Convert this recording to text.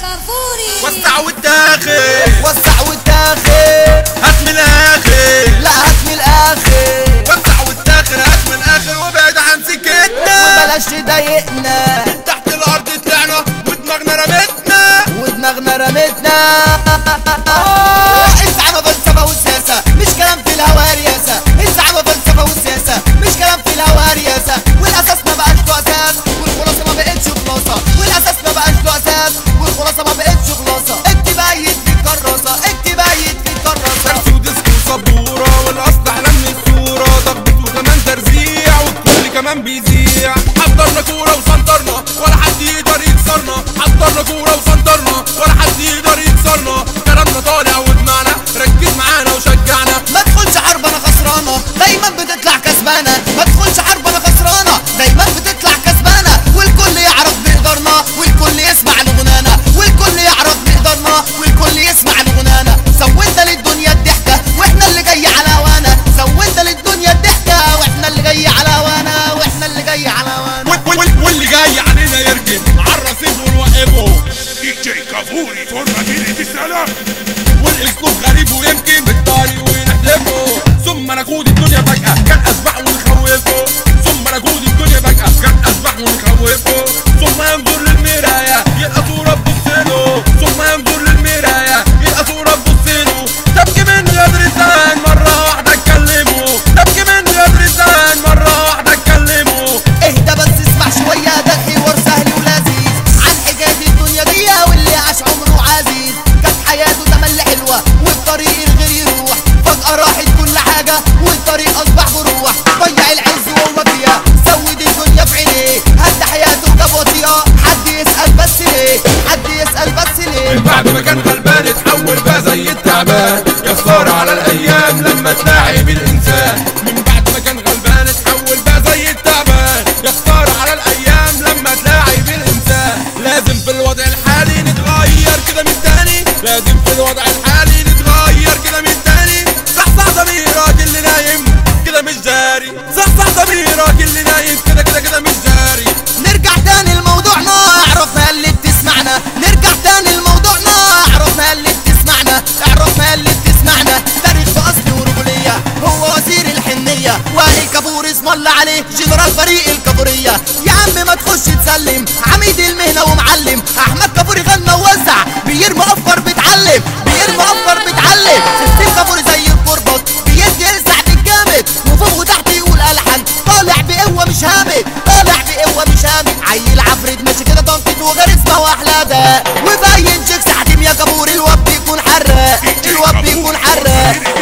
كافوري وسع واتاخد وسع وتاخر هات من الاخر لا هات من الاخر وسع واتاخد هات من الاخر وابعد عن سكتنا وبلاش تضايقنا تحت الارض طلعنا ودماغنا رمتنا ودماغنا رمتنا آه، الزعامة فلسفة وسياسة مش كلام في الهوا يا رياسة الزعامة فلسفة وسياسة مش كلام في الهوا يا رياسة والاساس ما بقاش له اساس والخلاصة ما بقتش خلاصة والاساس ما بقاش له اساس والخلاصة ما بقتش خلاصة اكتب بايت في الكراسة اكتب بايت في الكراسة درس وديسك وسبورة والاصل احلى من الصورة ضغط وكمان ترزيع والكل كمان بيذيع حضرنا كورة وسنطرنا ولا حد يقدر يكسرنا حضرنا كورة وسنطرنا ولا حد يقدر يكسرنا كلامنا طالع ودمعنا ركز معانا وشجعنا ما تدخلش حرب انا خسرانه دايما بتطلع كسبانه ما تدخلش حرب انا خسرانه دايما بتطلع كسبانه والكل يعرف بقدرنا والكل يسمع لغنانا والكل يعرف بقدرنا والكل يسمع لغنانا سوينا للدنيا الضحكه واحنا اللي جاي على هوانا سوينا للدنيا الضحكه واحنا اللي جاي على هوانا واحنا اللي جاي على هوانا وال- وال- واللي جاي علينا يركن عالرصيف ونوقفه دي جي كافوري في مدينة السلام والاسلوب غريب ويمكن بالطريق ونحلفه ثم نقود الدنيا فجأة كان اشبح ونخوفه ثم نقود الدنيا فجأة كان اشبح ونخوفه ثم ينظر للمراية يلقى صورة تبصله ثم ينظر للمراية يلقى صورة تبصله تبكي من غير لسان مرة واحدة تكلمه تبكي من غير لسان مرة واحدة تكلمه اهدى بس اسمع شوية ده حوار سهل ولذيذ عن حكاية الدنيا دي واللي عاش عمره عزيز كانت حياته تملي حلوة والطريق الغير يروح فجأة راحت كل حاجة والطريق أصبح بروح ضيع العز وهو فيها سود الدنيا في عينيه هد حياته جاب وطيئة حد يسأل بس ليه حد يسأل بس ليه من بعد ما كان غلبان اتحول بقى زي التعبان يا خسارة على الأيام لما تلاعب الإنسان من بعد ما كان غلبان اتحول بقى زي التعبان يا خسارة على الأيام لما تلاعب الإنسان لازم في الوضع الحالي نتغير كده من تاني لازم في الوضع الحالي نتغير كده من تاني صح صح ضميرك اللي نايم كده مش جاري صح صح ضميرك اللي نايم كده كده كده مش جاري نرجع تاني لموضوعنا اعرفنا اللي بتسمعنا نرجع تاني لموضوعنا اعرفنا اللي بتسمعنا اعرفنا اللي بتسمعنا تاريخ اصل ورجولية هو وزير الحنية وائل كابور اسم الله عليه جنرال فريق الكابورية يا عم ما تخش تسلم عميد المهنة ومعلم احمد كابوري غنى ووزع بيرمي افكار بتعلم بيرمي افكار بتعلم سيستم كابوري زي الكربط بيدي يلسع بالجامد وفوق وتحت يقول الحن طالع بقوة مش هامد طالع بقوة مش هامد عيل عفريت ماشي كده تنطيط وكاريزما واحلى ده وباين شيك ساعتين يا كابور الواد بيكون حراق الواد بيكون حراق